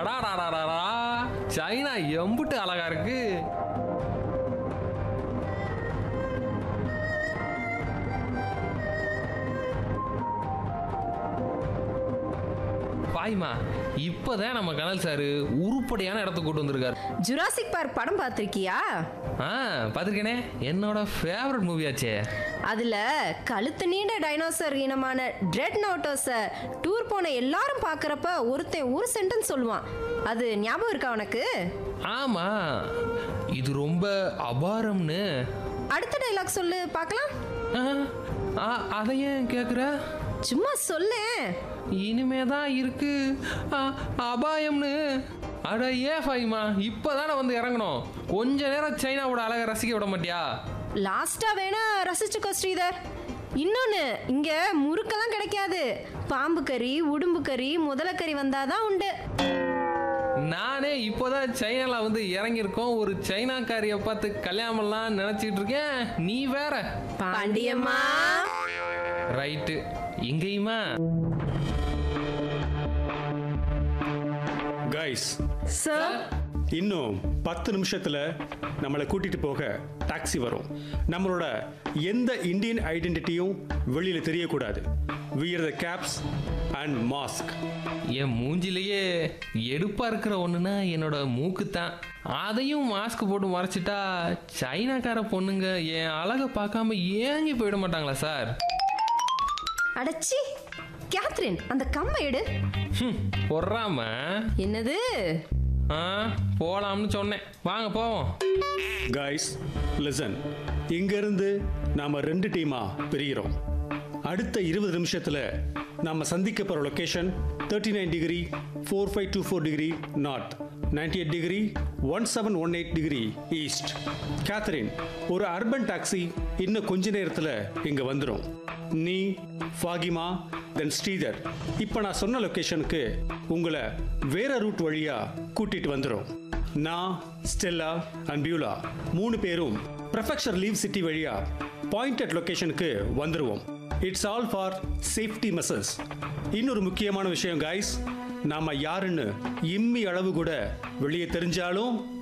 அடாடாடாடா சைனா எம்புட்டு அழகா இருக்கு பாய்மா இப்பதான் நம்ம கனல் சாரு உருப்படியான இடத்துக்கு கூட்டு வந்திருக்காரு ஜுராசிக் பார்க் படம் பார்த்திருக்கியா ஆ பார்த்துருக்கேனே என்னோட ஃபேவரட் மூவியாச்சே அதுல கழுத்து நீண்ட டைனோசர் இனமான ட்ரெட் நோட்டோஸ டூர் போன எல்லாரும் பார்க்கறப்ப ஒருத்தன் ஒரு சென்டென்ஸ் சொல்லுவான் அது ஞாபகம் இருக்கா உனக்கு ஆமா இது ரொம்ப அபாரம்னு அடுத்த டைலாக் சொல்லு பார்க்கலாம் ஆ, ஆ, அதை ஏன் கேட்குற சும்மா சொல்லேன் இனிமே தான் இருக்கு ஆ, அபாயம்னு அட ஏன் ஃபைமா இப்போதானே வந்து இறங்கணும் கொஞ்ச நேரம் சைனாவோட அழகை ரசிக்க விட மாட்டியா லாஸ்டா வேணா ரசிச்சுக்கோ ஸ்ரீதர் இன்னொன்னு இங்க முறுக்கெல்லாம் கிடைக்காது பாம்பு கறி உடும்பு கறி முதலக்கறி வந்தாதான் உண்டு நானே இப்போதான் சைனால வந்து இறங்கியிருக்கோம் ஒரு சைனாக்காரியை பார்த்து கல்யாணம்லாம் நினச்சிட்டு இருக்கேன் நீ வேற பாண்டியம்மா ரைட்டு இங்கேயுமா கைஸ் சார் இன்னும் பத்து நிமிஷத்துல நம்மளை கூட்டிட்டு போக டாக்ஸி வரும் நம்மளோட எந்த இந்தியன் ஐடென்டிட்டியும் வெளியில தெரியக்கூடாது wear the caps and mask என் மூஞ்சிலேயே எடுப்பா இருக்கிற ஒண்ணுனா என்னோட மூக்கு தான் அதையும் மாஸ்க் போட்டு மறைச்சிட்டா சைனாக்கார பொண்ணுங்க என் அழகை பார்க்காம ஏங்கி போயிட மாட்டாங்களா சார் அடச்சி கேத்ரின் அந்த கம்மை எடு ஹம், பொறாம என்னது ஆ போலாம்னு சொன்னேன் வாங்க போவோம் கைஸ் லிசன் இங்கிருந்து நாம ரெண்டு டீமா பிரிகிறோம் அடுத்த இருபது நிமிஷத்துல நாம சந்திக்க போற location thirty nine degree four five two four degree north ninety eight degree one seven one eight degree east Catherine ஒரு அர்பன் டாக்ஸி இன்னும் கொஞ்ச நேரத்தில் இங்க வந்துடும் நீ ஃபாகிமா தென் ஸ்ரீதர் இப்போ நான் சொன்ன லொகேஷனுக்கு உங்களை வேற ரூட் வழியா கூட்டிட்டு வந்துடும் நான் ஸ்டெல்லா அண்ட் பியூலா மூணு பேரும் ப்ரொஃபெக்சர் லீவ் சிட்டி வழியா பாயிண்டட் லொகேஷனுக்கு வந்துருவோம் it's all for safety measures இன்னொரு முக்கியமான விஷயம் கைஸ் நாம யாருன்னு இம்மி அளவு கூட வெளியே தெரிஞ்சாலும்